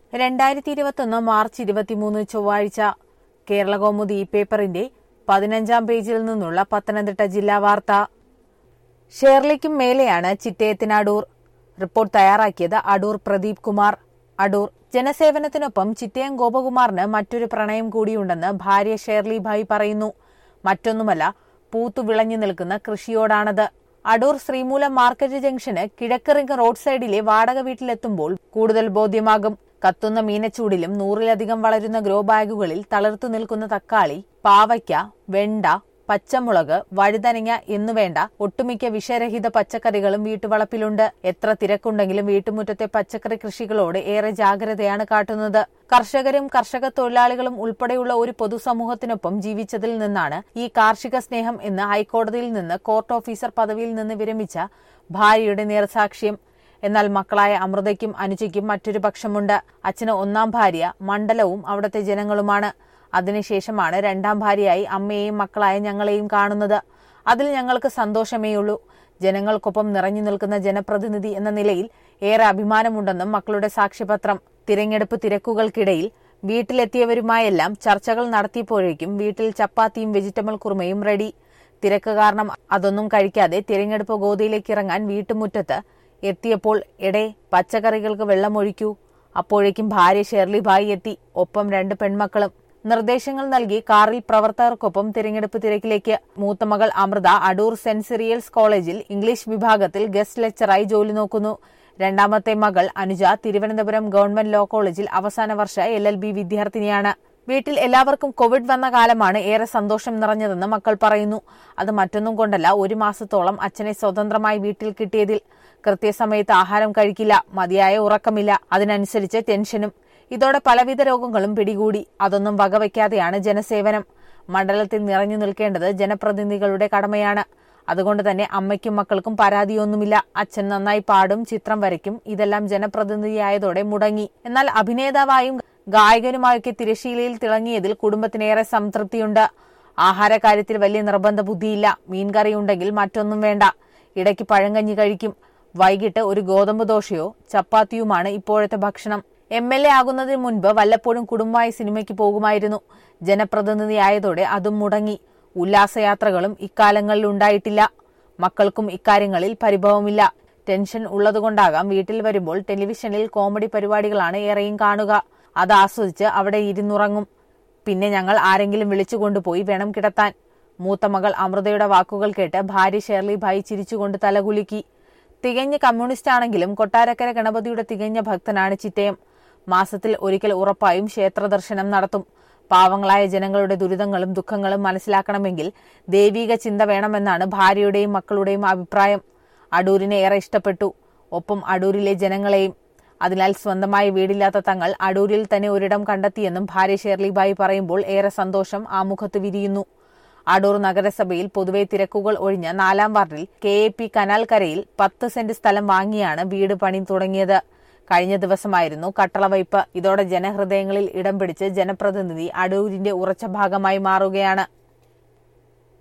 രണ്ടായിരത്തി ഇരുപത്തൊന്ന് മാർച്ച് ഇരുപത്തിമൂന്ന് ചൊവ്വാഴ്ച കേരളകൗമുദി ഈ പേപ്പറിന്റെ പതിനഞ്ചാം പേജിൽ നിന്നുള്ള പത്തനംതിട്ട ജില്ലാ വാർത്ത ഷേർലിക്കും മേലെയാണ് ചിറ്റയത്തിന് അടൂർ റിപ്പോർട്ട് തയ്യാറാക്കിയത് അടൂർ പ്രദീപ് കുമാർ അടൂർ ജനസേവനത്തിനൊപ്പം ചിറ്റയം ഗോപകുമാറിന് മറ്റൊരു പ്രണയം കൂടിയുണ്ടെന്ന് ഭാര്യ ഷേർലി ഭായ് പറയുന്നു മറ്റൊന്നുമല്ല പൂത്തു വിളഞ്ഞു നിൽക്കുന്ന കൃഷിയോടാണത് അടൂർ ശ്രീമൂലം മാർക്കറ്റ് ജംഗ്ഷന് കിഴക്കിറിങ് റോഡ് സൈഡിലെ വാടക വീട്ടിലെത്തുമ്പോൾ കൂടുതൽ ബോധ്യമാകും കത്തുന്ന മീനച്ചൂടിലും നൂറിലധികം വളരുന്ന ഗ്രോ ബാഗുകളിൽ തളർത്തു നിൽക്കുന്ന തക്കാളി പാവയ്ക്ക വെണ്ട പച്ചമുളക് വഴുതനങ്ങ എന്നുവേണ്ട ഒട്ടുമിക്ക വിഷരഹിത പച്ചക്കറികളും വീട്ടുവളപ്പിലുണ്ട് എത്ര തിരക്കുണ്ടെങ്കിലും വീട്ടുമുറ്റത്തെ പച്ചക്കറി കൃഷികളോട് ഏറെ ജാഗ്രതയാണ് കാട്ടുന്നത് കർഷകരും കർഷക തൊഴിലാളികളും ഉൾപ്പെടെയുള്ള ഒരു പൊതുസമൂഹത്തിനൊപ്പം ജീവിച്ചതിൽ നിന്നാണ് ഈ കാർഷിക സ്നേഹം എന്ന് ഹൈക്കോടതിയിൽ നിന്ന് കോർട്ട് ഓഫീസർ പദവിയിൽ നിന്ന് വിരമിച്ച ഭാര്യയുടെ നേർസാക്ഷ്യം എന്നാൽ മക്കളായ അമൃതയ്ക്കും അനുജയ്ക്കും മറ്റൊരു പക്ഷമുണ്ട് അച്ഛന് ഒന്നാം ഭാര്യ മണ്ഡലവും അവിടുത്തെ ജനങ്ങളുമാണ് അതിനുശേഷമാണ് രണ്ടാം ഭാര്യയായി അമ്മയെയും മക്കളായ ഞങ്ങളെയും കാണുന്നത് അതിൽ ഞങ്ങൾക്ക് സന്തോഷമേയുള്ളൂ ജനങ്ങൾക്കൊപ്പം നിറഞ്ഞു നിൽക്കുന്ന ജനപ്രതിനിധി എന്ന നിലയിൽ ഏറെ അഭിമാനമുണ്ടെന്നും മക്കളുടെ സാക്ഷ്യപത്രം തിരഞ്ഞെടുപ്പ് തിരക്കുകൾക്കിടയിൽ വീട്ടിലെത്തിയവരുമായെല്ലാം ചർച്ചകൾ നടത്തിയപ്പോഴേക്കും വീട്ടിൽ ചപ്പാത്തിയും വെജിറ്റബിൾ കുറുമയും റെഡി തിരക്ക് കാരണം അതൊന്നും കഴിക്കാതെ തിരഞ്ഞെടുപ്പ് ഗോതയിലേക്ക് ഇറങ്ങാൻ വീട്ടുമുറ്റത്ത് എത്തിയപ്പോൾ എടേ പച്ചക്കറികൾക്ക് വെള്ളമൊഴിക്കൂ അപ്പോഴേക്കും ഭാര്യ ഷെർലി ഭായി എത്തി ഒപ്പം രണ്ട് പെൺമക്കളും നിർദ്ദേശങ്ങൾ നൽകി കാറിൽ പ്രവർത്തകർക്കൊപ്പം തിരഞ്ഞെടുപ്പ് തിരക്കിലേക്ക് മൂത്ത മകൾ അമൃത അടൂർ സെന്റ് സിറിയൽസ് കോളേജിൽ ഇംഗ്ലീഷ് വിഭാഗത്തിൽ ഗസ്റ്റ് ലെക്ചറായി ജോലി നോക്കുന്നു രണ്ടാമത്തെ മകൾ അനുജ തിരുവനന്തപുരം ഗവൺമെന്റ് ലോ കോളേജിൽ അവസാന വർഷ എൽ എൽ ബി വിദ്യാർത്ഥിനിയാണ് വീട്ടിൽ എല്ലാവർക്കും കോവിഡ് വന്ന കാലമാണ് ഏറെ സന്തോഷം നിറഞ്ഞതെന്ന് മക്കൾ പറയുന്നു അത് മറ്റൊന്നും കൊണ്ടല്ല ഒരു മാസത്തോളം അച്ഛനെ സ്വതന്ത്രമായി വീട്ടിൽ കിട്ടിയതിൽ കൃത്യസമയത്ത് ആഹാരം കഴിക്കില്ല മതിയായ ഉറക്കമില്ല അതിനനുസരിച്ച് ടെൻഷനും ഇതോടെ പലവിധ രോഗങ്ങളും പിടികൂടി അതൊന്നും വകവയ്ക്കാതെയാണ് ജനസേവനം മണ്ഡലത്തിൽ നിറഞ്ഞു നിൽക്കേണ്ടത് ജനപ്രതിനിധികളുടെ കടമയാണ് അതുകൊണ്ട് തന്നെ അമ്മയ്ക്കും മക്കൾക്കും പരാതിയൊന്നുമില്ല അച്ഛൻ നന്നായി പാടും ചിത്രം വരയ്ക്കും ഇതെല്ലാം ജനപ്രതിനിധിയായതോടെ മുടങ്ങി എന്നാൽ അഭിനേതാവായും ഗായകനുമായൊക്കെ തിരശീലയിൽ തിളങ്ങിയതിൽ കുടുംബത്തിനേറെ സംതൃപ്തിയുണ്ട് ആഹാരകാര്യത്തിൽ വലിയ നിർബന്ധ ബുദ്ധിയില്ല മീൻകറി ഉണ്ടെങ്കിൽ മറ്റൊന്നും വേണ്ട ഇടയ്ക്ക് പഴങ്കഞ്ഞി കഴിക്കും വൈകിട്ട് ഒരു ഗോതമ്പ് ദോശയോ ചപ്പാത്തിയുമാണ് ഇപ്പോഴത്തെ ഭക്ഷണം എം എൽ എ ആകുന്നതിന് മുൻപ് വല്ലപ്പോഴും കുടുംബമായി സിനിമയ്ക്ക് പോകുമായിരുന്നു ജനപ്രതിനിധിയായതോടെ അതും മുടങ്ങി ഉല്ലാസയാത്രകളും ഇക്കാലങ്ങളിൽ ഉണ്ടായിട്ടില്ല മക്കൾക്കും ഇക്കാര്യങ്ങളിൽ പരിഭവമില്ല ടെൻഷൻ ഉള്ളതുകൊണ്ടാകാം വീട്ടിൽ വരുമ്പോൾ ടെലിവിഷനിൽ കോമഡി പരിപാടികളാണ് ഏറെയും കാണുക അത് ആസ്വദിച്ച് അവിടെ ഇരുന്നുറങ്ങും പിന്നെ ഞങ്ങൾ ആരെങ്കിലും വിളിച്ചുകൊണ്ടുപോയി വേണം കിടത്താൻ മൂത്ത മകൾ അമൃതയുടെ വാക്കുകൾ കേട്ട് ഭാര്യ ഷേർലി ഭായി ചിരിച്ചുകൊണ്ട് തലകുലുക്കി തികഞ്ഞ കമ്മ്യൂണിസ്റ്റ് ആണെങ്കിലും കൊട്ടാരക്കര ഗണപതിയുടെ തികഞ്ഞ ഭക്തനാണ് ചിറ്റയം മാസത്തിൽ ഒരിക്കൽ ഉറപ്പായും ക്ഷേത്ര ദർശനം നടത്തും പാവങ്ങളായ ജനങ്ങളുടെ ദുരിതങ്ങളും ദുഃഖങ്ങളും മനസ്സിലാക്കണമെങ്കിൽ ദൈവീക ചിന്ത വേണമെന്നാണ് ഭാര്യയുടെയും മക്കളുടെയും അഭിപ്രായം അടൂരിനെ ഏറെ ഇഷ്ടപ്പെട്ടു ഒപ്പം അടൂരിലെ ജനങ്ങളെയും അതിനാൽ സ്വന്തമായി വീടില്ലാത്ത തങ്ങൾ അടൂരിൽ തന്നെ ഒരിടം കണ്ടെത്തിയെന്നും ഭാര്യ ഷേർലിബായി പറയുമ്പോൾ ഏറെ സന്തോഷം ആ മുഖത്ത് വിരിയുന്നു അടൂർ നഗരസഭയിൽ പൊതുവെ തിരക്കുകൾ ഒഴിഞ്ഞ നാലാം വാർഡിൽ കെ എ പി കനാൽക്കരയിൽ പത്ത് സെന്റ് സ്ഥലം വാങ്ങിയാണ് വീട് പണി തുടങ്ങിയത് കഴിഞ്ഞ ദിവസമായിരുന്നു കട്ടളവയ്പ് ഇതോടെ ജനഹൃദയങ്ങളിൽ ഇടം പിടിച്ച് ജനപ്രതിനിധി അടൂരിന്റെ ഉറച്ച ഭാഗമായി മാറുകയാണ്